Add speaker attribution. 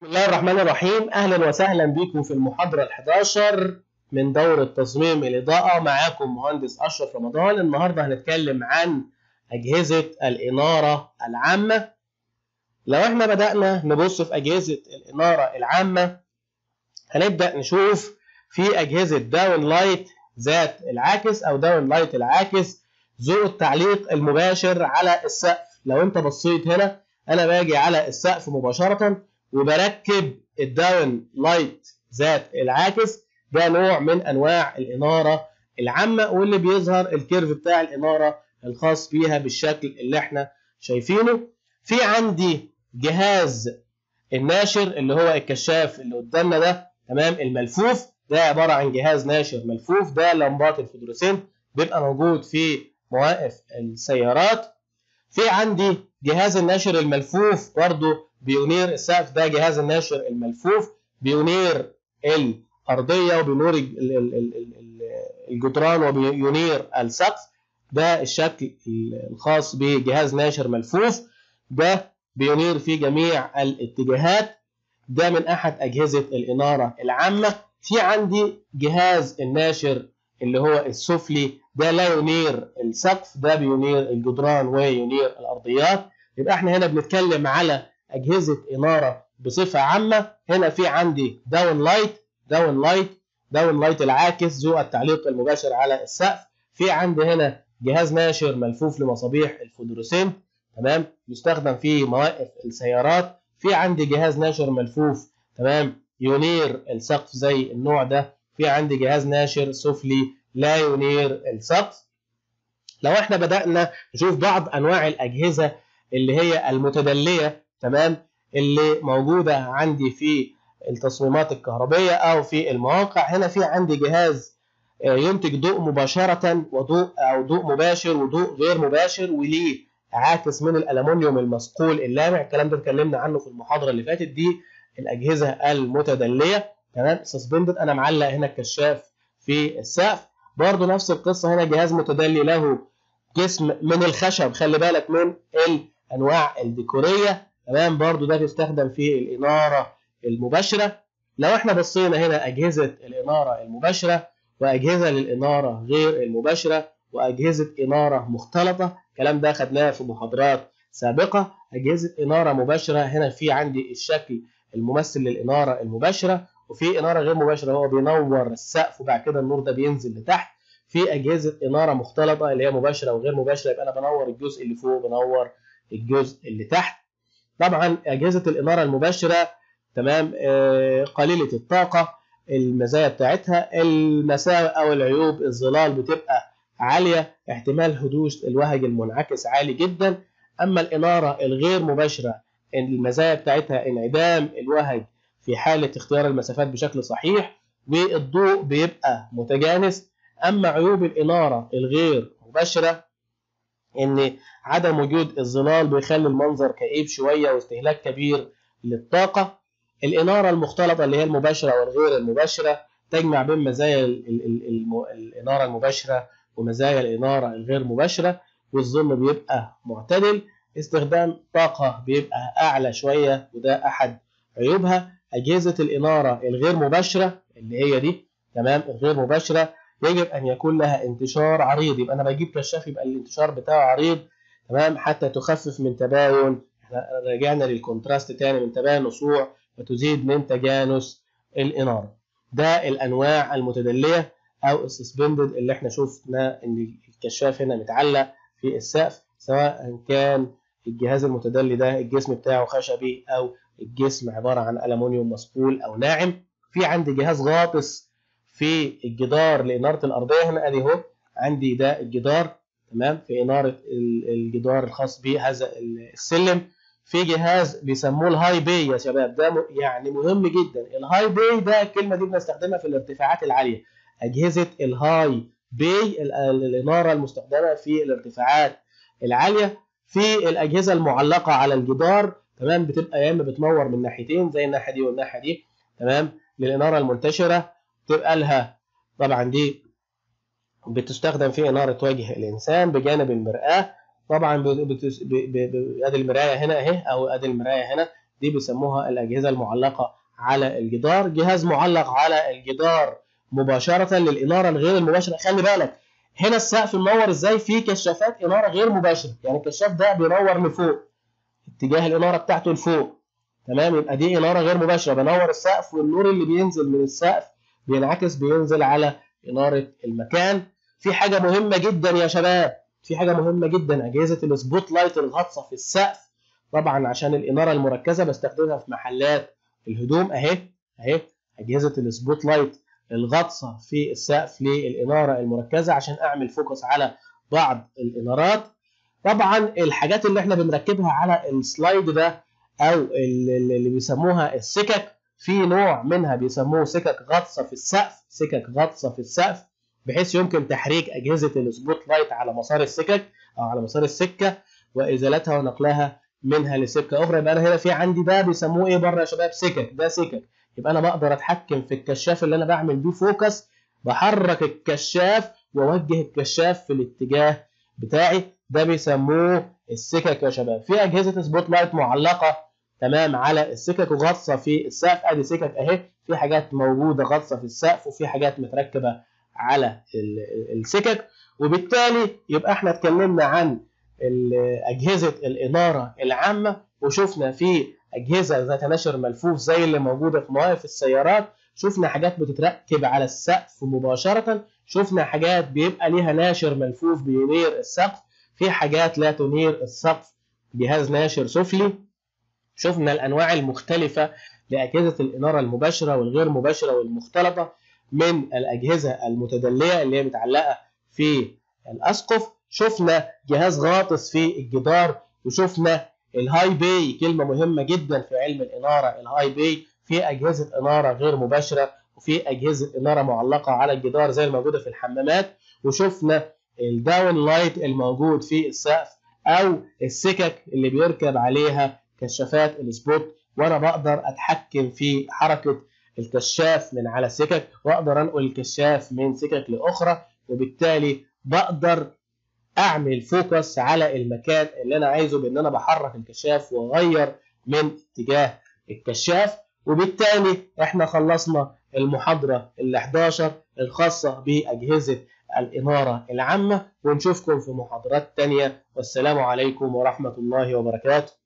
Speaker 1: بسم الله الرحمن الرحيم اهلا وسهلا بكم في المحاضره ال11 من دوره تصميم الاضاءه معاكم مهندس اشرف رمضان النهارده هنتكلم عن اجهزه الاناره العامه لو احنا بدانا نبص في اجهزه الاناره العامه هنبدا نشوف في اجهزه داون لايت ذات العاكس او داون لايت العاكس ذو التعليق المباشر على السقف لو انت بصيت هنا انا باجي على السقف مباشره وبركب الداون لايت ذات العاكس ده نوع من انواع الاناره العامه واللي بيظهر الكيرف بتاع الاناره الخاص بيها بالشكل اللي احنا شايفينه في عندي جهاز الناشر اللي هو الكشاف اللي قدامنا ده تمام الملفوف ده عباره عن جهاز ناشر ملفوف ده لمبات الفلوروسنت بيبقى موجود في مواقف السيارات في عندي جهاز الناشر الملفوف برضه بيونير السقف ده جهاز الناشر الملفوف بيونير الارضيه وبينور الجدران وبينير السقف ده الشكل الخاص بجهاز ناشر ملفوف ده بينير في جميع الاتجاهات ده من احد اجهزه الاناره العامه في عندي جهاز الناشر اللي هو السفلي ده لا ينير السقف ده بينير الجدران وينير الارضيات يبقى احنا هنا بنتكلم على اجهزه اناره بصفه عامه هنا في عندي داون لايت داون لايت داون لايت العاكس ذو التعليق المباشر على السقف في عندي هنا جهاز ناشر ملفوف لمصابيح الفلوروسنت تمام يستخدم في مواقف السيارات في عندي جهاز ناشر ملفوف تمام ينير السقف زي النوع ده في عندي جهاز ناشر سفلي لا ينير السقف لو احنا بدأنا نشوف بعض انواع الاجهزه اللي هي المتدليه تمام اللي موجوده عندي في التصميمات الكهربيه او في المواقع هنا في عندي جهاز ينتج ضوء مباشره وضوء او ضوء مباشر وضوء غير مباشر وليه عاكس من الالومنيوم المصقول اللامع الكلام ده اتكلمنا عنه في المحاضره اللي فاتت دي الاجهزه المتدليه تمام سسبندد انا معلق هنا الكشاف في السقف برضو نفس القصه هنا جهاز متدلي له جسم من الخشب خلي بالك من الانواع الديكوريه تمام برضو ده بيستخدم في الاناره المباشره لو احنا بصينا هنا اجهزه الاناره المباشره واجهزه للاناره غير المباشره واجهزه اناره مختلطه الكلام ده خدناه في محاضرات سابقه اجهزه اناره مباشره هنا في عندي الشكل الممثل للاناره المباشره وفي اناره غير مباشره هو بينور السقف وبعد كده النور ده بينزل لتحت في اجهزه اناره مختلطه اللي هي مباشره وغير مباشره يبقى انا بنور الجزء اللي فوق بنور الجزء اللي تحت طبعا اجهزه الاناره المباشره تمام آه قليله الطاقه المزايا بتاعتها المساوئ او العيوب الظلال بتبقى عاليه احتمال حدوث الوهج المنعكس عالي جدا اما الاناره الغير مباشره المزايا بتاعتها انعدام الوهج في حاله اختيار المسافات بشكل صحيح والضوء بيبقى متجانس اما عيوب الاناره الغير مباشره ان عدم وجود الظلال بيخلي المنظر كئيب شويه واستهلاك كبير للطاقه الاناره المختلطه اللي هي المباشره والغير المباشره تجمع بين مزايا الاناره المباشره ومزايا الاناره الغير مباشره والظل بيبقى معتدل استخدام طاقه بيبقى اعلى شويه وده احد عيوبها اجهزه الاناره الغير مباشره اللي هي دي تمام الغير مباشره يجب ان يكون لها انتشار عريض يبقى انا بجيب كشاف يبقى الانتشار بتاعه عريض تمام حتى تخفف من تباين احنا رجعنا للكونتراست تاني من تباين نصوع وتزيد من تجانس الاناره ده الانواع المتدليه او السسبندد اللي احنا شفنا ان الكشاف هنا متعلق في السقف سواء كان الجهاز المتدلي ده الجسم بتاعه خشبي او الجسم عباره عن الومنيوم مصقول او ناعم في عندي جهاز غاطس في الجدار لاناره الارضيه هنا ادي اهو عندي ده الجدار تمام في اناره الجدار الخاص بهذا السلم في جهاز بيسموه الهاي باي يا شباب ده يعني مهم جدا الهاي باي ده الكلمه دي بنستخدمها في الارتفاعات العاليه اجهزه الهاي باي الاناره المستخدمه في الارتفاعات العاليه في الاجهزه المعلقه على الجدار تمام بتبقى يا اما بتنور من ناحيتين زي الناحيه دي والناحيه دي تمام للاناره المنتشره تبقى لها طبعا دي بتستخدم في اناره وجه الانسان بجانب المراه طبعا ادي المرايه هنا اهي او ادي المرايه هنا دي بيسموها الاجهزه المعلقه على الجدار جهاز معلق على الجدار مباشره للاناره الغير المباشره خلي بالك هنا السقف منور ازاي في كشافات اناره غير مباشره يعني الكشاف ده بينور لفوق اتجاه الاناره بتاعته لفوق تمام يبقى دي اناره غير مباشره بنور السقف والنور اللي بينزل من السقف بينعكس بينزل على اناره المكان في حاجه مهمه جدا يا شباب في حاجه مهمه جدا اجهزه السبوت لايت الغطسه في السقف طبعا عشان الاناره المركزه بستخدمها في محلات الهدوم اهي اهي اجهزه السبوت لايت الغطسه في السقف للاناره المركزه عشان اعمل فوكس على بعض الانارات طبعا الحاجات اللي احنا بنركبها على السلايد ده او اللي بيسموها السكك في نوع منها بيسموه سكك غطسه في السقف سكك غطسه في السقف بحيث يمكن تحريك اجهزه السبوت لايت على مسار السكك او على مسار السكه وازالتها ونقلها منها لسكه اخرى يبقى انا هنا في عندي ده بيسموه ايه بره يا شباب سكك ده سكك يبقى انا بقدر اتحكم في الكشاف اللي انا بعمل بيه فوكس بحرك الكشاف واوجه الكشاف في الاتجاه بتاعي ده بيسموه السكك يا شباب في اجهزه سبوت لايت معلقه تمام على السكك وغطسه في السقف ادي سكك اهي في حاجات موجوده غطسه في السقف وفي حاجات متركبه على السكك وبالتالي يبقى احنا اتكلمنا عن اجهزه الاناره العامه وشفنا في اجهزه ذات نشر ملفوف زي اللي موجوده في مواقف السيارات شفنا حاجات بتتركب على السقف مباشره شفنا حاجات بيبقى ليها ناشر ملفوف بينير السقف في حاجات لا تنير السقف جهاز ناشر سفلي شفنا الانواع المختلفه لاجهزه الاناره المباشره والغير مباشره والمختلطه من الاجهزه المتدليه اللي هي متعلقه في الاسقف شفنا جهاز غاطس في الجدار وشفنا الهاي باي كلمه مهمه جدا في علم الاناره الهاي باي في اجهزه اناره غير مباشره وفي اجهزه اناره معلقه على الجدار زي الموجوده في الحمامات وشفنا الداون لايت الموجود في السقف او السكك اللي بيركب عليها كشافات السبوت وانا بقدر اتحكم في حركه الكشاف من على سكك واقدر انقل الكشاف من سكك لاخرى وبالتالي بقدر اعمل فوكس على المكان اللي انا عايزه بان انا بحرك الكشاف واغير من اتجاه الكشاف وبالتالي احنا خلصنا المحاضرة ال 11 الخاصة بأجهزة الإنارة العامة ونشوفكم في محاضرات تانية والسلام عليكم ورحمة الله وبركاته